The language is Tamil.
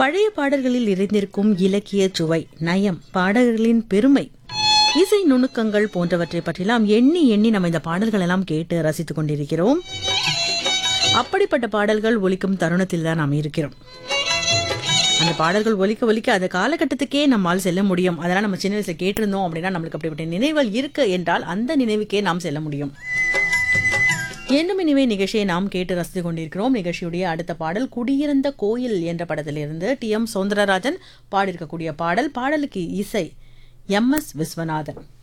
பழைய பாடல்களில் நிறைந்திருக்கும் இலக்கிய சுவை நயம் பாடல்களின் பெருமை இசை நுணுக்கங்கள் போன்றவற்றை பற்றிலாம் எண்ணி எண்ணி நம்ம இந்த பாடல்கள் எல்லாம் கேட்டு ரசித்துக் கொண்டிருக்கிறோம் அப்படிப்பட்ட பாடல்கள் ஒலிக்கும் தருணத்தில் தான் நாம் இருக்கிறோம் அந்த பாடல்கள் ஒலிக்க ஒலிக்க அந்த காலகட்டத்துக்கே நம்மால் செல்ல முடியும் அதெல்லாம் நம்ம சின்ன வயசுல கேட்டிருந்தோம் அப்படின்னா நம்மளுக்கு அப்படிப்பட்ட நினைவுகள் இருக்கு என்றால் அந்த நினைவுக்கே நாம் செல்ல முடியும் என்னும் இனிமே நிகழ்ச்சியை நாம் கேட்டு ரசித்துக் கொண்டிருக்கிறோம் நிகழ்ச்சியுடைய அடுத்த பாடல் குடியிருந்த கோயில் என்ற படத்திலிருந்து டி எம் சௌந்தரராஜன் பாடியிருக்கக்கூடிய பாடல் பாடலுக்கு இசை எம் எஸ் விஸ்வநாதன்